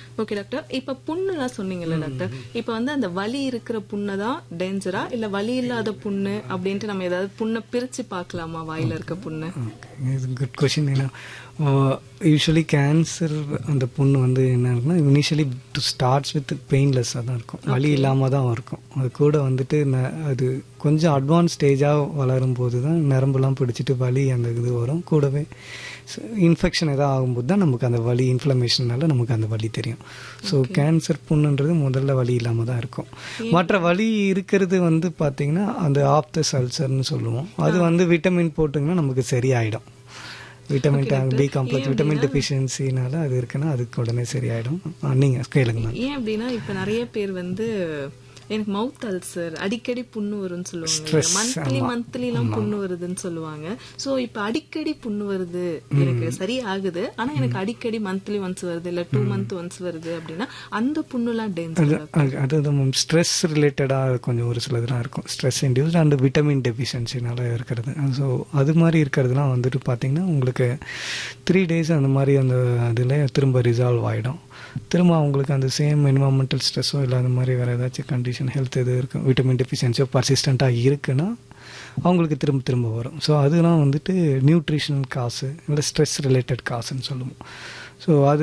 Okay doctor இப்ப புண்ணுலாம் சொன்னீங்கல்ல doctor இப்ப வந்து அந்த வலி இருக்கிற புண்ணு தான் டேஞ்சரா இல்ல வலி இல்லாத புண்ணு அப்படின்ட்டு நம்ம ஏதாவது புண்ணை பிரிச்சு பார்க்கலாமா வாயில இருக்க புண்ணு ஓகே இது குட் கொஷின் ஏன்னா யூஸ்வலி கேன்சர் அந்த புண்ணு வந்து என்ன இருக்குன்னா இனிஷியலி டு ஸ்டார்ட்ஸ் வித் பெயின்லெஸ்ஸாக தான் இருக்கும் வலி இல்லாமல் தான் இருக்கும் அது கூட வந்துட்டு ந- அது கொஞ்சம் அட்வான்ஸ் ஸ்டேஜாக வளரும் போது தான் நரம்புலாம் பிடிச்சிட்டு வலி அந்த இது வரும் கூடவே இன்ஃபெக்ஷன் எதாவது ஆகும்போது தான் நமக்கு அந்த வலி இன்ஃப்ளமேஷனால நமக்கு அந்த வலி தெரியும் ஸோ கேன்சர் புண்ணுன்றது முதல்ல வலி இல்லாமல் தான் இருக்கும் மற்ற வலி இருக்கிறது வந்து பார்த்தீங்கன்னா அந்த ஆப்தஸ் அல்சர்னு சொல்லுவோம் அது வந்து விட்டமின் போட்டிங்கன்னா நமக்கு சரியாயிடும் விட்டமின் பி காம்ப்ளெக்ஸ் விட்டமின் டெஃபிஷியன்சினால அது இருக்குன்னா அதுக்கு உடனே சரியாயிடும் நீங்கள் கேளுங்க மேம் ஏன் அப்படின்னா இப்ப நிறைய பேர் வந்து எனக்கு மவுத் அல்சர் அடிக்கடி புண்ணு வரும்னு சொல்லுவாங்க Stress, மந்த்லி ஆமா. மந்த்லி எல்லாம் புண்ணு வருதுன்னு சொல்லுவாங்க சோ இப்ப அடிக்கடி புண்ணு வருது எனக்கு சரி ஆகுது ஆனா எனக்கு அடிக்கடி மந்த்லி ஒன்ஸ் வருது இல்ல டூ மந்த் ஒன்ஸ் வருது அப்படின்னா அந்த புண்ணுலாம் டேஞ்சர் அது அதுதான் மேம் ஸ்ட்ரெஸ் ரிலேட்டடாக கொஞ்சம் ஒரு சிலதுலாம் இருக்கும் ஸ்ட்ரெஸ் இன்டியூஸ்ட் அண்ட் விட்டமின் டெஃபிஷியன்சினால இருக்கிறது ஸோ அது மாதிரி இருக்கிறதுலாம் வந்துட்டு பார்த்தீங்கன்னா உங்களுக்கு த்ரீ டேஸ் அந்த மாதிரி அந்த இதில் திரும்ப ரிசால்வ் ஆகிடும் திரும்ப அவங்களுக்கு அந்த சேம் என்வாமெண்டல் ஸ்ட்ரெஸ்ஸோ இல்லை அந்த மாதிரி வேறு ஏதாச்சும் கண்டிஷன் ஹெல்த் எது இருக்கும் விட்டமின் டெஃபிஷியன்சியோ பர்சிஸ்டண்ட்டாக இருக்குன்னா அவங்களுக்கு திரும்ப திரும்ப வரும் ஸோ அதெல்லாம் வந்துட்டு நியூட்ரிஷனல் காசு இல்லை ஸ்ட்ரெஸ் ரிலேட்டட் காசுன்னு சொல்லுவோம் ஸோ அது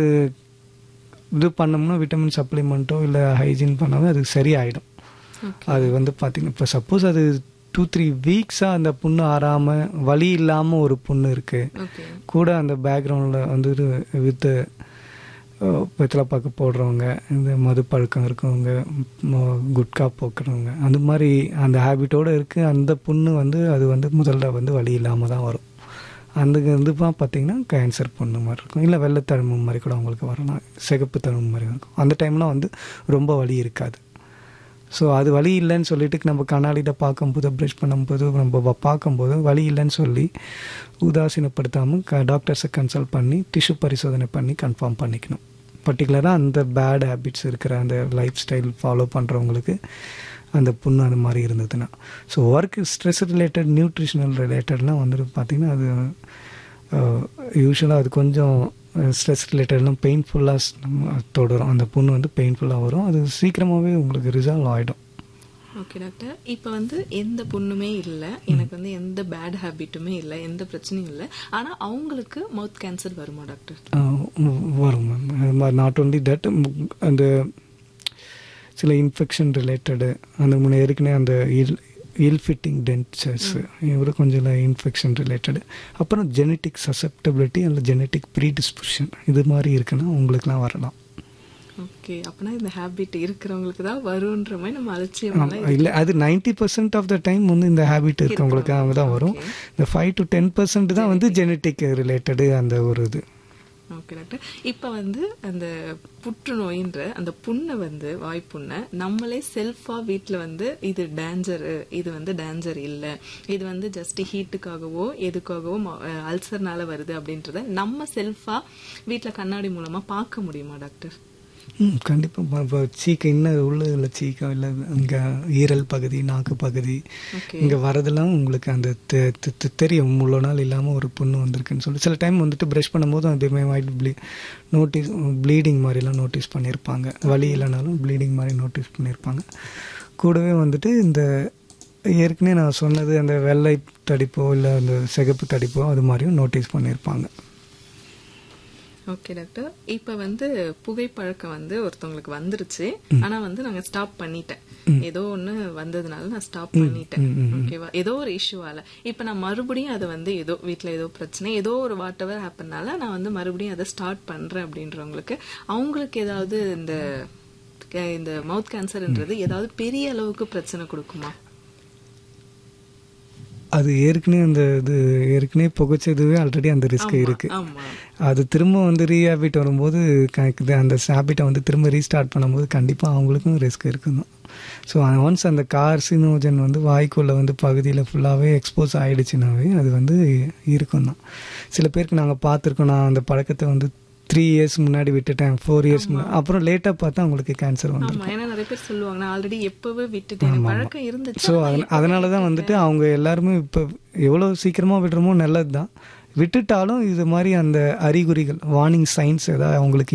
இது பண்ணோம்னா விட்டமின் சப்ளிமெண்ட்டோ இல்லை ஹைஜீன் பண்ணாவே அது சரியாயிடும் அது வந்து பார்த்தீங்கன்னா இப்போ சப்போஸ் அது டூ த்ரீ வீக்ஸாக அந்த புண்ணு ஆறாமல் வலி இல்லாமல் ஒரு புண்ணு இருக்குது ஓகே கூட அந்த பேக்ரவுண்டில் வந்து வித் வெத்தலை பாக்கு போடுறவங்க இந்த மது பழக்கம் இருக்கவங்க ம- குட்கா போக்குறவங்க அந்த மாதிரி அந்த ஹேபிட்டோடு இருக்குது அந்த புண்ணு வந்து அது வந்து முதல்ல வந்து வலி இல்லாமல் தான் வரும் அந்த இது பார்த்தீங்கன்னா கேன்சர் புண்ணு மாதிரி இருக்கும் இல்லை வெள்ளைத்தழும்பு மாதிரி கூட அவங்களுக்கு வரலாம் சிகப்பு தழும்பு மாதிரி இருக்கும் அந்த டைம்லாம் வந்து ரொம்ப வலி இருக்காது ஸோ அது வலி இல்லைன்னு சொல்லிட்டு நம்ம கண்ணாடியில் பார்க்கும்போது ப்ரஷ் பண்ணும்போது நம்ம வ- பார்க்கும்போது வலி இல்லைன்னு சொல்லி உதாசீனப்படுத்தாமல் க டாக்டர்ஸை கன்சல்ட் பண்ணி டிஷ்யூ பரிசோதனை பண்ணி கன்ஃபார்ம் பண்ணிக்கணும் பர்டிகுலராக அந்த பேட் ஹேபிட்ஸ் இருக்கிற அந்த லைஃப் ஸ்டைல் ஃபாலோ பண்ணுறவங்களுக்கு அந்த புண்ணு அந்த மாதிரி இருந்ததுன்னா so work stress related nutritional ரிலேட்டட்லாம் வந்துட்டு பார்த்திங்கன்னா அது யூஸ்வலாக அது கொஞ்சம் ஸ்ட்ரெஸ் ரிலேட்டட்லாம் பெயின்ஃபுல்லாக தொடரும் அந்த புண்ணு வந்து பெயின்ஃபுல்லாக வரும் அது சீக்கிரமாகவே உங்களுக்கு ரிசால்வ் ஆகிடும் ஓகே டாக்டர் இப்ப வந்து எந்த புண்ணுமே இல்ல எனக்கு வந்து எந்த பேட் ஹேபிட்டுமே இல்ல எந்த பிரச்சனையும் இல்ல ஆனா அவங்களுக்கு மவுத் கேன்சர் வருமா டாக்டர் வரும் மேம் நாட் ஓன்லி தட் அந்த சில இன்ஃபெக்ஷன் ரிலேட்டடு அந்த முன்னே ஏற்கனவே அந்த இல் இல் ஃபிட்டிங் டென்ச்சர்ஸ் இவரு கொஞ்சம் இன்ஃபெக்ஷன் ரிலேட்டடு அப்புறம் ஜெனட்டிக் சசப்டபிலிட்டி அல்ல ஜெனட்டிக் ப்ரீடிஸ்பிரிஷன் இது மாதிரி இருக்குன்னா உங்களுக்குலாம் வரலாம் ஓகே அப்பனா இந்த ஹேபிட் இருக்கிறவங்களுக்கு தான் வரும்ன்ற மாதிரி நம்ம அலட்சியம் இல்லை அது ninety percent of the time வந்து இந்த ஹேபிட் இருக்கவங்களுக்கு அவங்க தான் வரும் இந்த ஃபைவ் டு டென் பர்சன்ட் தான் வந்து ஜெனட்டிக் ரிலேட்டடு அந்த ஒரு இது ஓகே டாக்டர் இப்ப வந்து அந்த புற்றுநோயின்ற அந்த புண்ணை வந்து வாய்ப்புண்ணை நம்மளே செல்ஃபா வீட்ல வந்து இது டேஞ்சர் இது வந்து டேஞ்சர் இல்ல இது வந்து ஜஸ்ட் ஹீட்டுக்காகவோ எதுக்காகவோ அல்சர்னால வருது அப்படின்றத நம்ம செல்ஃபா வீட்ல கண்ணாடி மூலமா பார்க்க முடியுமா டாக்டர் ம் கண்டிப்பாக இப்போ சீக்க இன்னும் உள்ள இல்லை சீக்கம் இல்லை இங்கே ஈரல் பகுதி நாக்கு பகுதி ஓகே இங்கே வரதெல்லாம் உங்களுக்கு அந்த தெ- தெ- தெ- தெரியும் இவ்வளோ நாள் இல்லாமல் ஒரு புண்ணு வந்திருக்குன்னு சொல்லி சில டைம் வந்துட்டு ப்ரஷ் பண்ணும்போது அது மைட் ப்ளீ நோட்டீஸ் ப்ளீடிங் மாதிரிலாம் நோட்டீஸ் பண்ணியிருப்பாங்க வலி இல்லைனாலும் ப்ளீடிங் மாதிரி நோட்டீஸ் பண்ணியிருப்பாங்க கூடவே வந்துட்டு இந்த ஏற்கனவே நான் சொன்னது அந்த வெள்ளை தடிப்போ இல்லை அந்த சிகப்பு தடிப்போ அது மாதிரியும் நோட்டீஸ் பண்ணியிருப்பாங்க ஓகே டாக்டர் இப்ப வந்து புகைப்பழக்கம் வந்து ஒருத்தவங்களுக்கு வந்துருச்சு ஆனா வந்து நாங்க ஸ்டாப் பண்ணிட்டேன் ஏதோ ஒண்ணு வந்ததுனால நான் ஸ்டாப் பண்ணிட்டேன் ஓகேவா ஏதோ ஒரு இஷ்யூவால இப்ப நான் மறுபடியும் அதை வந்து ஏதோ வீட்ல ஏதோ பிரச்சனை ஏதோ ஒரு வாட் எவர் ஹேப்பனால நான் வந்து மறுபடியும் அதை ஸ்டார்ட் பண்றேன் அப்படின்றவங்களுக்கு அவங்களுக்கு ஏதாவது இந்த க- இந்த மவுத் கேன்சர்ன்றது ஏதாவது பெரிய அளவுக்கு பிரச்சனை கொடுக்குமா அது ஏற்கனவே அந்த இது ஏற்கனவே புகைச்சதுவே ஆல்ரெடி அந்த ரிஸ்க் இருக்கு ஆமா அது திரும்ப வந்து ரீஹேபிட் வரும்போது க- இது அந்த ஹேபிட்டை வந்து திரும்ப ரீஸ்டார்ட் பண்ணும்போது கண்டிப்பாக அவங்களுக்கும் ரிஸ்க் இருக்கும் ஸோ ஒன்ஸ் அந்த கார்சினோஜன் வந்து வாய்க்குள்ள வந்து பகுதியில் ஃபுல்லாகவே எக்ஸ்போஸ் ஆயிடுச்சுனாவே அது வந்து இருக்கும் தான் சில பேருக்கு நாங்கள் பார்த்துருக்கோம் நான் அந்த பழக்கத்தை வந்து த்ரீ இயர்ஸ் முன்னாடி விட்டுட்டேன் ஃபோர் இயர்ஸ் முன்னாடி அப்புறம் லேட்டாக பார்த்தா அவங்களுக்கு கேன்சர் வந்து ஆமா ஏன்னா நிறைய பேர் சொல்லுவாங்க நான் ஆல்ரெடி எப்பவே விட்டுட்டேன் எனக்கு பழக்கம் இருந்துச்சு ஸோ அதனால தான் வந்துட்டு அவங்க எல்லாருமே இப்போ எவ்வளோ சீக்கிரமாக விடுறோமோ நல்லது தான் விட்டுட்டாலும் இது மாதிரி அந்த அறிகுறிகள் வார்னிங் சைன்ஸ் ஏதாவது அவங்களுக்கு